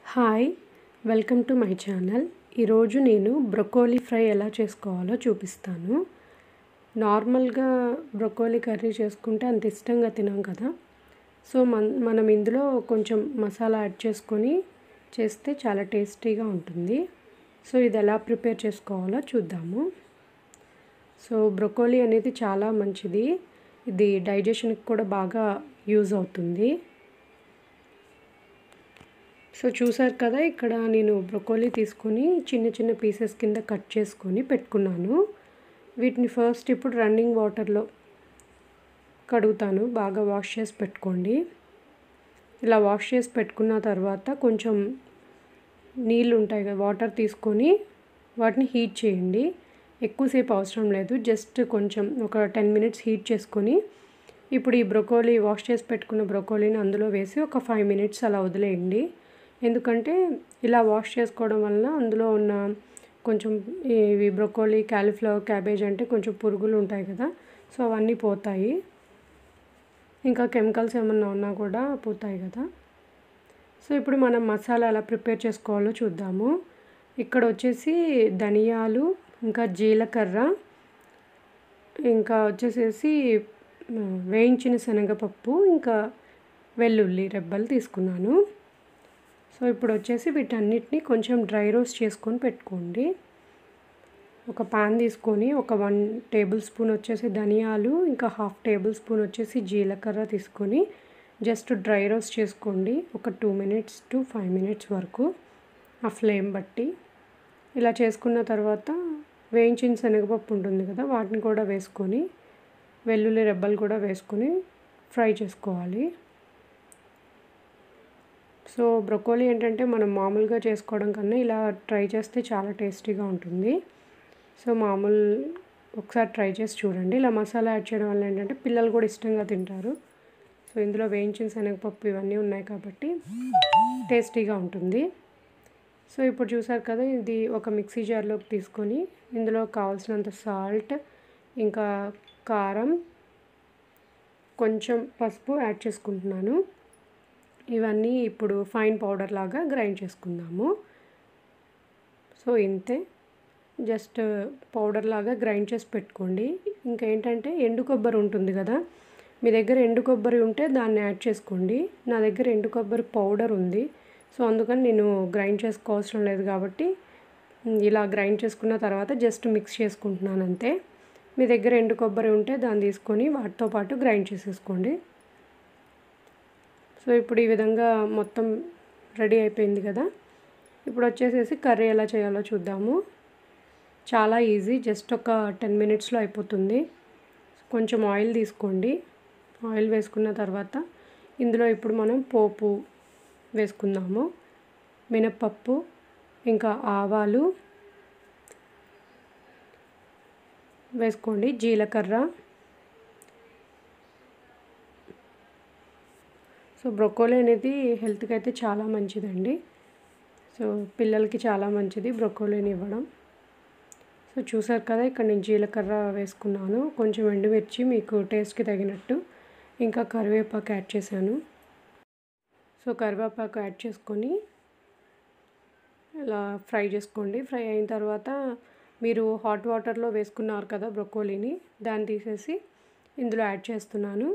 hi welcome to my channel ఈరోజు నేను broccoli fry ఎలా చేసుకోవాలో చూపిస్తాను నార్మల్గా బ్రొకోలీ కర్రీ చేసుకుంటే అంత ఇష్టంగా తినాం కదా సో మన మనం ఇందులో కొంచెం మసాలా యాడ్ చేసుకొని చేస్తే చాలా టేస్టీగా ఉంటుంది సో ఇది ఎలా ప్రిపేర్ చేసుకోవాలో చూద్దాము సో బ్రొకోలీ అనేది చాలా మంచిది ఇది డైజెషన్కి కూడా బాగా యూజ్ అవుతుంది సో చూసారు కదా ఇక్కడ నేను బ్రొకోలీ తీసుకొని చిన్న చిన్న పీసెస్ కింద కట్ చేసుకొని పెట్టుకున్నాను వీటిని ఫస్ట్ ఇప్పుడు రన్నింగ్ వాటర్లో కడుగుతాను బాగా వాష్ చేసి పెట్టుకోండి ఇలా వాష్ చేసి పెట్టుకున్న తర్వాత కొంచెం నీళ్ళు ఉంటాయి కదా వాటర్ తీసుకొని వాటిని హీట్ చేయండి ఎక్కువసేపు అవసరం లేదు జస్ట్ కొంచెం ఒక టెన్ మినిట్స్ హీట్ చేసుకొని ఇప్పుడు ఈ బ్రొకోలీ వాష్ చేసి పెట్టుకున్న బ్రొకోలీని అందులో వేసి ఒక ఫైవ్ మినిట్స్ అలా వదిలేయండి ఎందుకంటే ఇలా వాష్ చేసుకోవడం వలన అందులో ఉన్న కొంచెం ఇవి బ్రొకోలీ క్యాలీఫ్లవర్ క్యాబేజ్ అంటే కొంచెం పురుగులు ఉంటాయి కదా సో అవన్నీ పోతాయి ఇంకా కెమికల్స్ ఏమన్నా ఉన్నా కూడా పోతాయి కదా సో ఇప్పుడు మనం మసాలా ఎలా ప్రిపేర్ చేసుకోవాలో చూద్దాము ఇక్కడ వచ్చేసి ధనియాలు ఇంకా జీలకర్ర ఇంకా వచ్చేసేసి వేయించిన శనగపప్పు ఇంకా వెల్లుల్లి రెబ్బలు తీసుకున్నాను సో ఇప్పుడు వచ్చేసి వీటన్నిటిని కొంచెం డ్రై రోస్ట్ చేసుకొని పెట్టుకోండి ఒక పాన్ తీసుకొని ఒక వన్ టేబుల్ స్పూన్ వచ్చేసి ధనియాలు ఇంకా హాఫ్ టేబుల్ స్పూన్ వచ్చేసి జీలకర్ర తీసుకొని జస్ట్ డ్రై రోస్ట్ చేసుకోండి ఒక two minutes to five minutes వరకు ఆ ఫ్లేమ్ బట్టి ఇలా చేసుకున్న తర్వాత వేయించిన శనగపప్పు ఉంటుంది కదా వాటిని కూడా వేసుకొని వెల్లుల్లి రెబ్బలు కూడా వేసుకొని ఫ్రై చేసుకోవాలి సో బ్రొకోలీ ఏంటంటే మనం మామూలుగా చేసుకోవడం కన్నా ఇలా ట్రై చేస్తే చాలా టేస్టీగా ఉంటుంది సో మామూలు ఒకసారి ట్రై చేసి చూడండి ఇలా మసాలా యాడ్ చేయడం వల్ల ఏంటంటే పిల్లలు కూడా ఇష్టంగా తింటారు సో ఇందులో వేయించిన శనగపప్పు ఇవన్నీ ఉన్నాయి కాబట్టి టేస్టీగా ఉంటుంది సో ఇప్పుడు చూసారు కదా ఇది ఒక మిక్సీ జార్లోకి తీసుకొని ఇందులో కావాల్సినంత సాల్ట్ ఇంకా కారం కొంచెం పసుపు యాడ్ చేసుకుంటున్నాను ఇవన్నీ ఇప్పుడు ఫైన్ పౌడర్ లాగా గ్రైండ్ చేసుకుందాము సో ఇంతే జస్ట్ పౌడర్ లాగా గ్రైండ్ చేసి పెట్టుకోండి ఇంకా ఏంటంటే ఎండు కొబ్బరి ఉంటుంది కదా మీ దగ్గర ఎండు కొబ్బరి ఉంటే దాన్ని యాడ్ చేసుకోండి నా దగ్గర ఎండు కొబ్బరి పౌడర్ ఉంది సో అందుకని నేను గ్రైండ్ చేసుకోవాల్సిన లేదు కాబట్టి ఇలా గ్రైండ్ చేసుకున్న తర్వాత జస్ట్ మిక్స్ చేసుకుంటున్నాను అంతే మీ దగ్గర ఎండు కొబ్బరి ఉంటే దాన్ని తీసుకొని వాటితో పాటు గ్రైండ్ చేసేసుకోండి సో ఇప్పుడు ఈ విధంగా మొత్తం రెడీ అయిపోయింది కదా ఇప్పుడు వచ్చేసేసి కర్రీ ఎలా చేయాలో చూద్దాము చాలా ఈజీ జస్ట్ ఒక టెన్ మినిట్స్లో అయిపోతుంది కొంచెం ఆయిల్ తీసుకోండి ఆయిల్ వేసుకున్న తర్వాత ఇందులో ఇప్పుడు మనం పోపు వేసుకుందాము మినప్పప్పు ఇంకా ఆవాలు వేసుకోండి జీలకర్ర సో బ్రొకోలీ అనేది హెల్త్కి అయితే చాలా మంచిదండి సో పిల్లలకి చాలా మంచిది బ్రొకోలీని ఇవ్వడం సో చూసారు కదా ఇక్కడ నేను జీలకర్ర వేసుకున్నాను కొంచెం ఎండుమిర్చి మీకు టేస్ట్కి తగినట్టు ఇంకా కరివేపాకు యాడ్ చేశాను సో కరివేపాకు యాడ్ చేసుకొని ఇలా ఫ్రై చేసుకోండి ఫ్రై అయిన తర్వాత మీరు హాట్ వాటర్లో వేసుకున్నారు కదా బ్రొకోలీని దాన్ని తీసేసి ఇందులో యాడ్ చేస్తున్నాను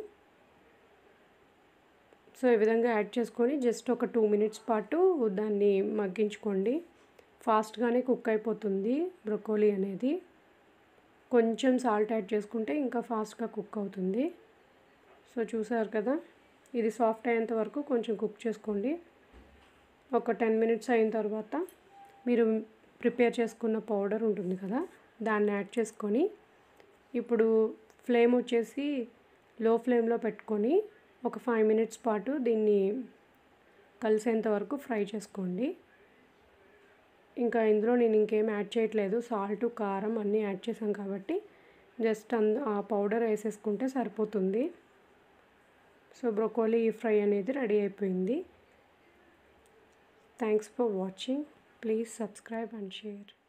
సో ఈ విధంగా యాడ్ చేసుకొని జస్ట్ ఒక టూ మినిట్స్ పాటు దాన్ని మగ్గించుకోండి ఫాస్ట్గానే కుక్ అయిపోతుంది బ్రొకోలీ అనేది కొంచెం సాల్ట్ యాడ్ చేసుకుంటే ఇంకా ఫాస్ట్గా కుక్ అవుతుంది సో చూసారు కదా ఇది సాఫ్ట్ అయ్యేంత వరకు కొంచెం కుక్ చేసుకోండి ఒక టెన్ మినిట్స్ అయిన తర్వాత మీరు ప్రిపేర్ చేసుకున్న పౌడర్ ఉంటుంది కదా దాన్ని యాడ్ చేసుకొని ఇప్పుడు ఫ్లేమ్ వచ్చేసి లో ఫ్లేమ్లో పెట్టుకొని ఒక ఫైవ్ మినిట్స్ పాటు దీన్ని కలిసేంత వరకు ఫ్రై చేసుకోండి ఇంకా ఇందులో నేను ఇంకేం యాడ్ చేయట్లేదు సాల్ట్ కారం అన్నీ యాడ్ చేసాం కాబట్టి జస్ట్ అంద ఆ పౌడర్ వేసేసుకుంటే సరిపోతుంది సో బ్రొకోలీ ఫ్రై అనేది రెడీ అయిపోయింది thanks for watching please subscribe and share